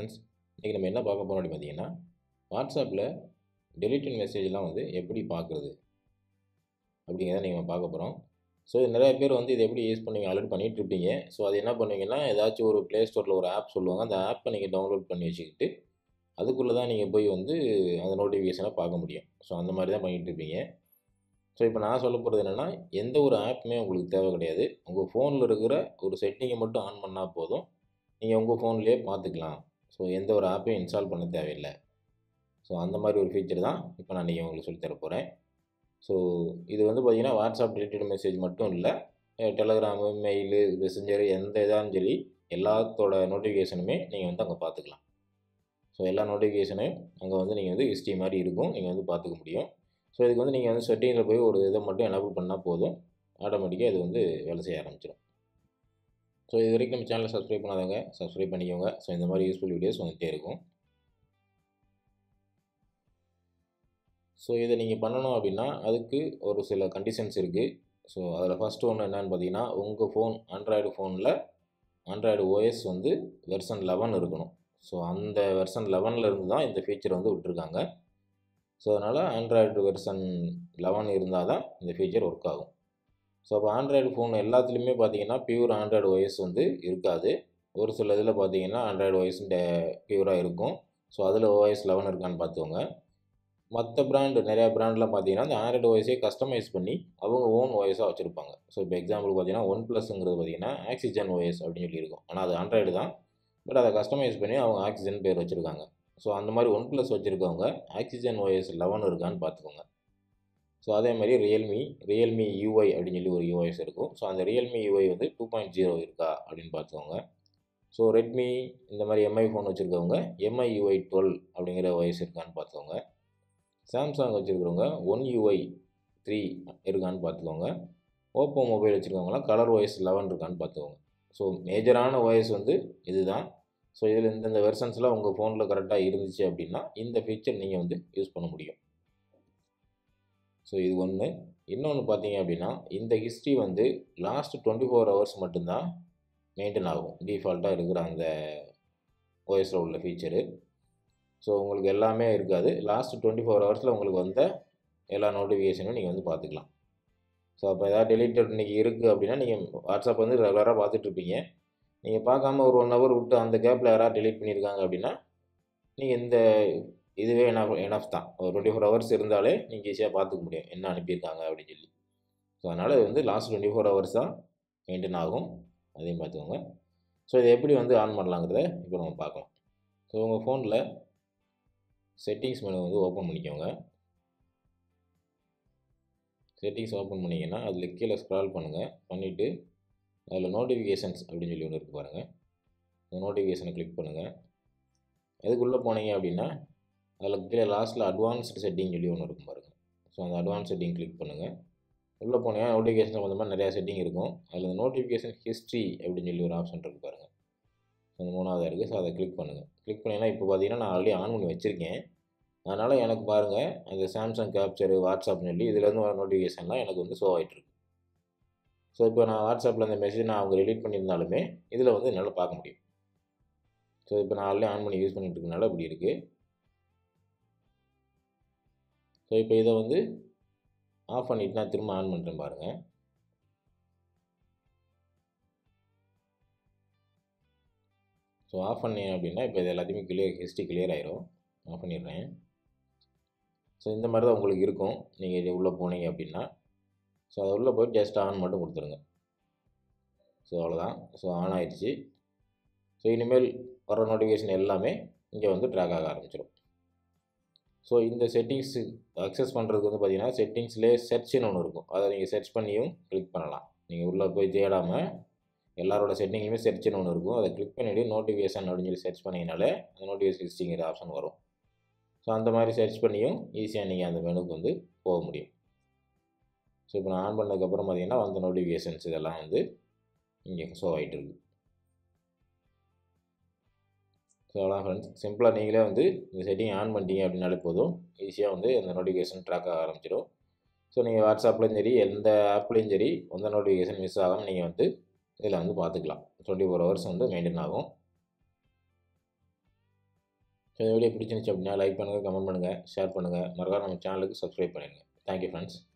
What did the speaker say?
friends இன்றைக்கி நம்ம என்ன பார்க்க போகிறோம் அப்படின்னு பார்த்தீங்கன்னா வாட்ஸ்அப்பில் டெலிட்டட் மெசேஜ்லாம் வந்து எப்படி பார்க்குறது அப்படிங்கிறத நீங்கள் பார்க்க போகிறோம் ஸோ நிறைய பேர் வந்து இதை எப்படி யூஸ் பண்ணுவீங்க ஆல்ரெடி பண்ணிகிட்டு இருப்பீங்க ஸோ அது என்ன பண்ணுவீங்கன்னா ஏதாச்சும் ஒரு ப்ளே ஸ்டோரில் ஒரு ஆப் சொல்லுவாங்க அந்த ஆப்பை நீங்கள் டவுன்லோட் பண்ணி வச்சுக்கிட்டு அதுக்குள்ளே தான் நீங்கள் போய் வந்து அந்த நோட்டிஃபிகேஷனை பார்க்க முடியும் ஸோ அந்த மாதிரி தான் பண்ணிகிட்டு இருப்பீங்க ஸோ இப்போ நான் சொல்ல போகிறது என்னென்னா எந்த ஒரு ஆப்புமே உங்களுக்கு தேவை கிடையாது உங்கள் ஃபோனில் இருக்கிற ஒரு செட்டிங்கை மட்டும் ஆன் பண்ணால் போதும் நீங்கள் உங்கள் ஃபோன்லேயே பார்த்துக்கலாம் ஸோ எந்த ஒரு ஆப்பையும் இன்ஸ்டால் பண்ண தேவையில்லை ஸோ அந்த மாதிரி ஒரு ஃபீச்சர் தான் இப்போ நான் நீங்கள் உங்களுக்கு சொல்லித் தர போகிறேன் ஸோ இது வந்து பார்த்திங்கன்னா வாட்ஸ்அப் ரிலேட்டட் மெசேஜ் மட்டும் இல்லை டெலகிராமு மெயிலு மெசஞ்சரு எந்த இதாலும் சரி எல்லாத்தோட நோட்டிஃபிகேஷனுமே நீங்கள் வந்து அங்கே பார்த்துக்கலாம் ஸோ எல்லா நோட்டிஃபிகேஷனையும் அங்கே வந்து நீங்கள் வந்து ஹிஸ்ட்ரி மாதிரி இருக்கும் நீங்கள் வந்து பார்த்துக்க முடியும் ஸோ இதுக்கு வந்து நீங்கள் வந்து செட்டிங்கில் போய் ஒரு இதை மட்டும் எனபிள் பண்ணால் போதும் ஆட்டோமேட்டிக்காக இது வந்து வேலை செய்ய ஆரம்பிச்சிடும் ஸோ இது வரைக்கும் நம்ம சேனலை சப்ஸ்கிரைப் பண்ணாதவங்க சப்ஸ்கிரைப் பண்ணிக்கோங்க ஸோ இந்த மாதிரி யூஸ்ஃபுல் வீடியோஸ் வந்துகிட்டே இருக்கும் ஸோ இதை நீங்கள் பண்ணணும் அப்படின்னா அதுக்கு ஒரு சில கண்டிஷன்ஸ் இருக்குது ஸோ அதில் ஃபஸ்ட்டு ஒன்று என்னென்னு பார்த்தீங்கன்னா உங்கள் ஃபோன் ஆண்ட்ராய்டு ஃபோனில் ஆண்ட்ராய்டு ஓஎஸ் வந்து வெர்சன் லெவன் இருக்கணும் ஸோ அந்த வெர்சன் லெவனில் இருந்து தான் இந்த ஃபீச்சர் வந்து விட்டுருக்காங்க ஸோ அதனால் ஆண்ட்ராய்டு வெர்சன் லெவன் இருந்தால் தான் இந்த ஃபீச்சர் ஒர்க் ஆகும் ஸோ அப்போ ஆண்ட்ராய்டு ஃபோன் எல்லாத்துலேயுமே பார்த்தீங்கன்னா பியூர் ஆண்ட்ராய்டு ஓஎஸ் வந்து இருக்காது ஒரு சில இதில் பார்த்தீங்கன்னா ஆண்ட்ராய்டு ஓஎஸ் பியூராக இருக்கும் ஸோ அதில் ஓஎஸ் லெவன் இருக்கான்னு பார்த்துக்கோங்க மற்ற பிராண்டு நிறையா பிராண்ட்லாம் பார்த்தீங்கன்னா அந்த ஆண்ட்ராய்டு ஓஎஸே கஸ்டமைஸ் பண்ணி அவங்க ஓன் ஓஎஸாக வச்சுருப்பாங்க ஸோ இப்போ எக்ஸாம்பிள் பார்த்தீங்கன்னா ஒன் ப்ளஸ்ங்கிறது பார்த்தீங்கன்னா ஆக்சிஜன் ஓஎஸ் அப்படின்னு சொல்லி இருக்கும் ஆனால் அது ஆண்ட்ராய்டு தான் பட் அதை கஸ்டமைஸ் பண்ணி அவங்க ஆக்சிஜன் பேர் வச்சுருக்காங்க ஸோ அந்த மாதிரி ஒன் ப்ளஸ் வச்சுருக்கவங்க ஆக்சிஜன் ஓஎஸ் லெவன் இருக்கான்னு பார்த்துக்கோங்க ஸோ அதே மாதிரி ரியல்மி ரியல்மி யூஐ அப்படின்னு சொல்லி ஒரு யூஐஎஸ் இருக்கும் ஸோ அந்த ரியல்மி யூஐ வந்து டூ பாயிண்ட் ஜீரோ இருக்கா அப்படின்னு பார்த்துக்கோங்க ஸோ ரெட்மி இந்த மாதிரி எம்ஐ ஃபோன் வச்சுருக்கவங்க எம்ஐ யூஐ டுவெல் அப்படிங்கிற ஓஎஸ் இருக்கான்னு பார்த்துக்கோங்க சாம்சங் வச்சுருக்கிறவங்க ஒன் யூஐ த்ரீ இருக்கான்னு பார்த்துக்கோங்க ஓப்போ மொபைல் வச்சுருக்கவங்களாம் கலர் ஓஎஸ் லெவன் இருக்கான்னு பார்த்துக்கோங்க ஸோ மேஜரான ஓஎஸ் வந்து இதுதான் ஸோ இதில் இந்தந்த வெர்ஷன்ஸ்லாம் உங்கள் ஃபோனில் கரெக்டாக இருந்துச்சு அப்படின்னா இந்த ஃபீச்சர் நீங்கள் வந்து யூஸ் பண்ண முடியும் ஸோ இது ஒன்று இன்னொன்று பார்த்தீங்க அப்படின்னா இந்த ஹிஸ்ட்ரி வந்து லாஸ்ட் டுவெண்ட்டி ஃபோர் ஹவர்ஸ் மட்டும்தான் மெயின்டைன் ஆகும் டிஃபால்ட்டாக இருக்கிற அந்த ஓஎஸில் உள்ள ஃபீச்சரு ஸோ உங்களுக்கு எல்லாமே இருக்காது லாஸ்ட் டுவெண்ட்டி ஃபோர் ஹவர்ஸில் உங்களுக்கு வந்த எல்லா நோட்டிஃபிகேஷனும் நீங்கள் வந்து பார்த்துக்கலாம் ஸோ அப்போ எதாவது டெலிட்டட் இன்றைக்கி இருக்குது அப்படின்னா நீங்கள் வாட்ஸ்அப் வந்து ரெகுலராக பார்த்துட்ருப்பீங்க நீங்கள் பார்க்காம ஒரு ஒன் ஹவர் விட்டு அந்த கேப்பில் யாராவது டெலிட் பண்ணியிருக்காங்க அப்படின்னா நீங்கள் இந்த இதுவே எனஃப் எனஃப் தான் ஒரு டுவெண்ட்டி ஃபோர் ஹவர்ஸ் இருந்தாலே நீங்கள் ஈஸியாக பார்த்துக்க முடியும் என்ன அனுப்பியிருக்காங்க அப்படின்னு சொல்லி ஸோ அதனால் இது வந்து லாஸ்ட் டுவெண்ட்டி ஃபோர் ஹவர்ஸ் தான் மெயின்டைன் ஆகும் அதையும் பார்த்துக்கோங்க ஸோ இதை எப்படி வந்து ஆன் பண்ணலாங்கிறத இப்போ நம்ம பார்க்கலாம் ஸோ உங்கள் ஃபோனில் செட்டிங்ஸ் மெனு வந்து ஓப்பன் பண்ணிக்கோங்க செட்டிங்ஸ் ஓப்பன் பண்ணிங்கன்னா அதில் கீழே ஸ்க்ரால் பண்ணுங்கள் பண்ணிவிட்டு அதில் நோட்டிஃபிகேஷன்ஸ் அப்படின்னு சொல்லி ஒன்று இருக்குது பாருங்கள் அந்த நோட்டிஃபிகேஷனை கிளிக் பண்ணுங்கள் அதுக்குள்ளே போனீங்க அப்படின்னா அதில் கீழே லாஸ்ட்டில் அட்வான்ஸ்டு செட்டிங் சொல்லி ஒன்று இருக்கும் பாருங்கள் ஸோ அந்த அட்வான்ஸ் செட்டிங் கிளிக் பண்ணுங்கள் உள்ளே போனீங்கன்னா நோட்டிஃபிகேஷன் சம்மந்தமாக நிறையா செட்டிங் இருக்கும் அதில் இந்த நோட்டிஃபிகேஷன் ஹிஸ்ட்ரி அப்படின்னு சொல்லி ஒரு ஆப்ஷன் இருக்குது பாருங்கள் அந்த மூணாவதாக இருக்குது ஸோ அதை கிளிக் பண்ணுங்கள் கிளிக் பண்ணிங்கன்னா இப்போ பார்த்தீங்கன்னா நான் ஆல்ரெடி ஆன் பண்ணி வச்சுருக்கேன் அதனால் எனக்கு பாருங்கள் அந்த சாம்சங் கேப்சரு வாட்ஸ்அப்னு சொல்லி இதுலேருந்து வர நோட்டிஃபிகேஷன்லாம் எனக்கு வந்து ஷோ ஆகிட்டுருக்கு ஸோ இப்போ நான் வாட்ஸ்அப்பில் அந்த மெசேஜ் நான் அவங்க ரிலீட் பண்ணியிருந்தாலுமே இதில் வந்து என்னால் பார்க்க முடியும் ஸோ இப்போ நான் ஆல்ரெடி ஆன் பண்ணி யூஸ் பண்ணிட்டு இருக்கனால இப்படி இருக்குது ஸோ இப்போ இதை வந்து ஆஃப் பண்ணிவிட்டு நான் திரும்ப ஆன் பண்ணுறேன் பாருங்கள் ஸோ ஆஃப் பண்ணேன் அப்படின்னா இப்போ இது எல்லாத்தையுமே கிளியர் ஹிஸ்ட்ரி கிளியர் ஆயிரும் ஆஃப் பண்ணிடுறேன் ஸோ இந்த மாதிரி தான் உங்களுக்கு இருக்கும் நீங்கள் இது உள்ளே போனீங்க அப்படின்னா ஸோ அதை உள்ளே போய் ஜஸ்ட் ஆன் மட்டும் கொடுத்துருங்க ஸோ அவ்வளோதான் ஸோ ஆன் ஆயிடுச்சு ஸோ இனிமேல் வர நோட்டிஃபிகேஷன் எல்லாமே இங்கே வந்து ட்ராக் ஆக ஆரம்பிச்சிடும் ஸோ இந்த செட்டிங்ஸு அக்சஸ் பண்ணுறதுக்கு வந்து பார்த்தீங்கன்னா செட்டிங்ஸ்லேயே சர்ச்னு ஒன்று இருக்கும் அதை நீங்கள் சர்ச் பண்ணியும் கிளிக் பண்ணலாம் நீங்கள் உள்ளே போய் தேடாமல் எல்லாரோட செட்டிங்லையுமே சர்ச்னு ஒன்று இருக்கும் அதை கிளிக் பண்ணிவிட்டு நோட்டிஃபிகேஷன் அப்படின்னு சொல்லி சர்ச் பண்ணிங்கனாலே அந்த நோட்டிஃபிகேஷன் லிஸ்டிங்கிற ஆப்ஷன் வரும் ஸோ அந்த மாதிரி சர்ச் பண்ணியும் ஈஸியாக நீங்கள் அந்த மெனுக்கு வந்து போக முடியும் ஸோ இப்போ நான் ஆன் பண்ணதுக்கப்புறம் பார்த்தீங்கன்னா அந்த நோட்டிஃபிகேஷன்ஸ் இதெல்லாம் வந்து இங்கே ஷோ ஆகிட்டு இருக்குது ஸோ அவ்வளோ ஃப்ரெண்ட்ஸ் சிம்பிளாக நீங்களே வந்து இந்த செட்டிங் ஆன் பண்ணிட்டீங்க அப்படின்னாலே போதும் ஈஸியாக வந்து அந்த நோட்டிஃபிகேஷன் ட்ராக் ஆக ஆரம்பிச்சிடும் ஸோ நீங்கள் வாட்ஸ்அப்லேயும் சரி எந்த ஆப்லேயும் சரி எந்த நோட்டிஃபிகேஷன் மிஸ் ஆகாமல் நீங்கள் வந்து இதில் வந்து பார்த்துக்கலாம் டுவெண்ட்டி ஃபோர் ஹவர்ஸ் வந்து மெயின்டைன் ஆகும் இந்த வீடியோ பிடிச்சிருந்துச்சு அப்படின்னா லைக் பண்ணுங்கள் கமெண்ட் பண்ணுங்கள் ஷேர் பண்ணுங்கள் மறக்காம நம்ம சேனலுக்கு சப்ஸ்கிரைப் பண்ணிடுங்க தேங்க்யூ ஃப்ரெண்ட்ஸ்